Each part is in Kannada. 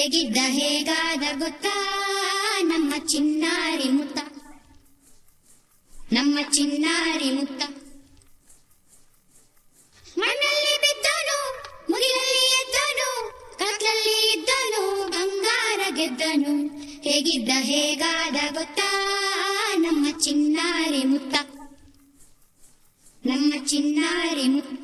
ಹೇಗಿದ್ದ ಹೇಗಾದ ಗೊತ್ತಾ ನಮ್ಮ ಚಿನ್ನಾರಿ ಮುತ್ತ ನಮ್ಮ ಚಿನ್ನಾರಿ ಮುತ್ತ ಮಣ್ಣಲ್ಲಿ ಬಿದ್ದನು ಮುಗಿಲಲ್ಲಿ ಎದ್ದನು ಕತ್ಲಲ್ಲಿ ಇದ್ದನು ಬಂಗಾರ ಗೆದ್ದನು ಹೇಗಿದ್ದ ಹೇಗಾದ ಗೊತ್ತಾ ನಮ್ಮ ಚಿನ್ನಾರಿ ಮುತ್ತ ನಮ್ಮ ಚಿನ್ನಾರಿ ಮುತ್ತ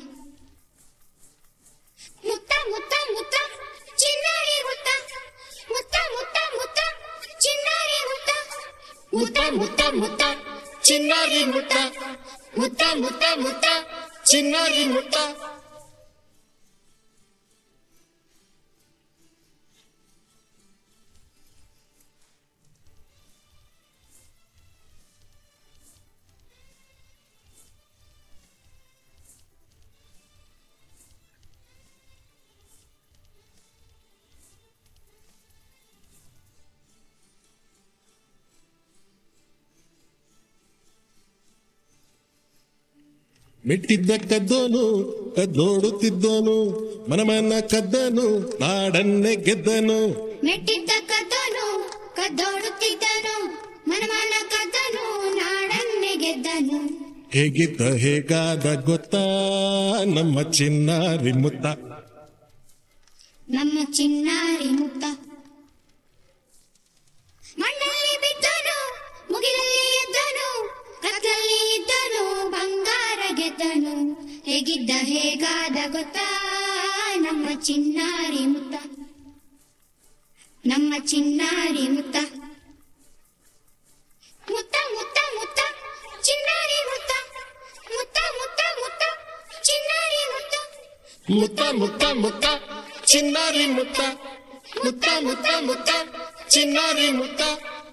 ಮುತ್ತ ಮುತ್ತ ಮುತ್ತ ಚಿನ್ನಾರಿ ಮುತ್ತ ಮುತ್ತ ಮುತ್ತ ಮುತ್ತ ಚಿನ್ನಾರಿ ಮುತ್ತ ಮುತ್ತ ಮುತ್ತ ಮುತ್ತ ಚಿನ್ನಾರಿ ಮುತ್ತ ಮುತ್ತ ಮುತ್ತ ಮುತ್ತ ಚಿನ್ನಾರಿ ಮುತ್ತ ಮೆಟ್ಟಿದ್ದ ಕದ್ದೋನು ಕದ್ದೋಡುತ್ತಿದ್ದೋನು ಮನಮನ ಕದ್ದನು ನಾಡನ್ನೇ ಗೆದ್ದನು ಮೆಟ್ಟಿದ್ದ ಕದ್ದನು ಕದ್ದೋಡುತ್ತಿದ್ದನು ಮನಮನ ಕದ್ದನು ನಾಡನ್ನೇ ಗೆದ್ದನು ಹೇಗಿದ್ದ ಹೇಗಾದ ಗೊತ್ತಾ ನಮ್ಮ ಚಿನ್ನಾರಿ ಮುತ್ತ ನಮ್ಮ ಚಿನ್ನಾರಿ ಮುತ್ತ ಮಣ್ಣಲ್ಲಿ ಬಿದ್ದನು ಮುಗಿಲಲ್ಲಿ ಎದ್ದನು ಕತ್ತಲ್ಲಿ ಇದ್ದನು ಬಂಗಾರ ಗೆದ್ದನು ಹೇಗಿದ್ದ ಹೇಗಾದ ಗೊತ್ತಾ ನಮ್ಮ ಚಿನ್ನಾರಿ ಮುತ್ತ ನಮ್ಮ ಚಿನ್ನಾರಿ ಮುತ್ತ ಮುತ್ತ ಮುತ್ತ ಮುತ್ತ ಚಿನ್ನಾರಿ ಮುತ್ತ ಮುತ್ತ ಮುತ್ತ ಮುತ್ತ ಚಿನ್ನಾರಿ ಮುತ್ತ ಮುತ್ತ ಮುತ್ತ ಮುತ್ತ ಚಿನ್ನಾರಿ ಮುತ್ತ ಮುತ್ತ ಮುತ್ತ ಮುತ್ತ ಚಿನ್ನಾರಿ ಮುತ್ತ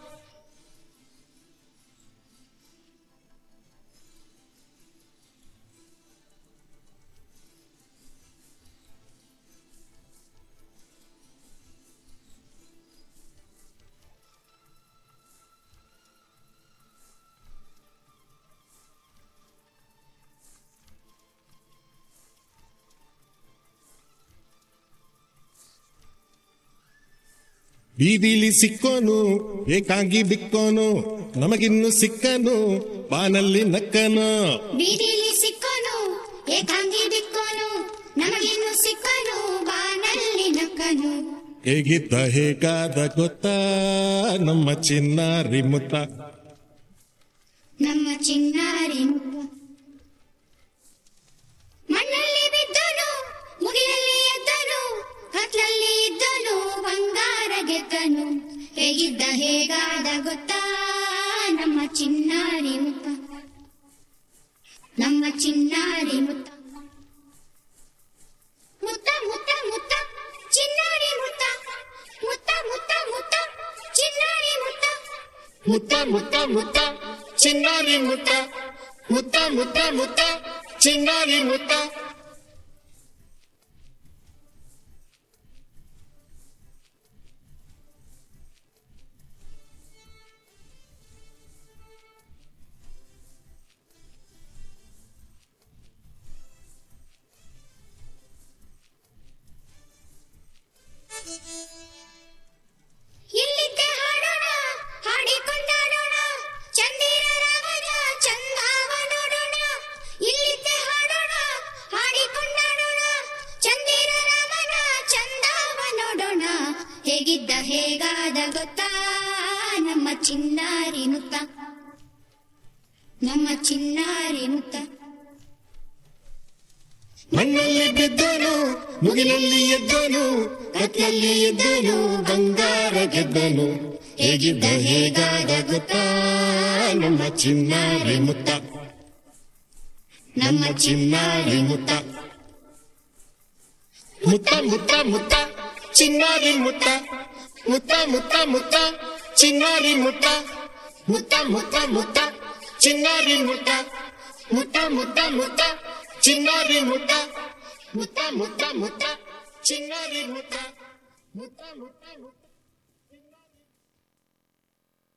ಬೀದಿಲಿ ಸಿಕ್ಕೋನು ಏಕಾಂಗಿ ಬಿಕ್ಕೋನು ನಮಗಿನ್ನು ಸಿಕ್ಕನು ಬಾನಲ್ಲಿ ನಕ್ಕನು ಬೀದಿಲಿ ಸಿಕ್ಕನು ಏಕಾಂಗಿ ಬಿಕ್ಕನು ನಮಗಿನ್ನು ಸಿಕ್ಕನು ಬಾನಲ್ಲಿ ನಕ್ಕನು ಹೇಗಿದ್ದ ಹೇಗಾದ ಗೊತ್ತಾ ನಮ್ಮ ಚಿನ್ನಾರಿ ಮುತ್ತ ನಮ್ಮ ಚಿನ್ನಾರಿ ಮುತ್ತ ಮಣ್ಣಲ್ಲಿ ಬಿದ್ದನು ಮುಗಿಲಲ್ಲಿ ಎದ್ದನು ಕತ್ಲಲ್ಲಿ ಇದ್ದನು ಬಂಗಾರ ಗೆದ್ದನು ಹೇಗಿದ್ದ ಹೇಗಾದ ಗೊತ್ತಾ ನಮ್ಮ ಚಿನ್ನಾರಿ ಮುತ್ತ ನಮ್ಮ ಚಿನ್ನಾರಿ ಮುತ್ತ ಮುತ್ತ ಮುತ್ತ ಮುತ್ತ ಚಿನ್ನಾರಿ ಮುತ್ತ ಮುತ್ತ ಮುತ್ತ ಮುತ್ತ ಚಿನ್ನಾರಿ ಮುತ್ತ ಮುತ್ತ ಮುತ್ತ ಮುತ್ತ ಚಿನ್ನಾರಿ ಮುತ್ತ ಮುತ್ತ ಮುತ್ತ ಮುತ್ತ ಚಿನ್ನಾರಿ ಮುತ್ತ ಇಲ್ಲಿದ್ದೆ ಹಾಡೋಣ ಹಾಡಿಕೊಂಡಾಡೋಣ ಚಂದಿರ ರಾಮನ ಚಂದಾವ ನೋಡೋಣ ಇಲ್ಲಿದ್ದೆ ಹಾಡೋಣ ಹಾಡಿಕೊಂಡಾಡೋಣ ಚಂದಿರ ರಾಮನ ಚಂದಾವ ನೋಡೋಣ ಹೇಗಿದ್ದ ಹೇಗಾದ ಗೊತ್ತಾ ನಮ್ಮ ಚಿನ್ನಾರಿ ಮುತ್ತ ನಮ್ಮ ಚಿನ್ನಾರಿ ಮುತ್ತ ಮಣ್ಣಲ್ಲಿ ಬಿದ್ದನು ಮುಗಿಲಲ್ಲಿ ಎದ್ದನು ಕತ್ಲಲ್ಲಿ ಎದ್ದನು ಬಂಗಾರ ಗೆದ್ದನು ಹೇಗಿದ್ದ ಹೇಗಾದ ಗೊತ್ತಾ ನಮ್ಮ ಚಿನ್ನಾರಿ ಮುತ್ತ ನಮ್ಮ ಚಿನ್ನಾರಿ ಮುತ್ತ ಮುತ್ತ ಮುತ್ತ ಮುತ್ತ ಚಿನ್ನಾರಿ ಮುತ್ತ ಮುತ್ತ ಮುತ್ತ ಮುತ್ತ ಚಿನ್ನಾರಿ ಮುತ್ತ ಮುತ್ತ ಮುತ್ತ ಮುತ್ತ ಚಿನ್ನಾರಿ ಮುತ್ತ ಮುತ್ತ ಮುತ್ತ ಮುತ್ತ ಚಿನ್ನಾರಿ ಮುತ್ತ ಮುತ್ತ ಮುತ್ತ ಮುತ್ತ ಚಿನ್ನಾರಿ ಮುತ್ತ ಮುತ್ತ ಮುತ್ತ ಮುತ್ತ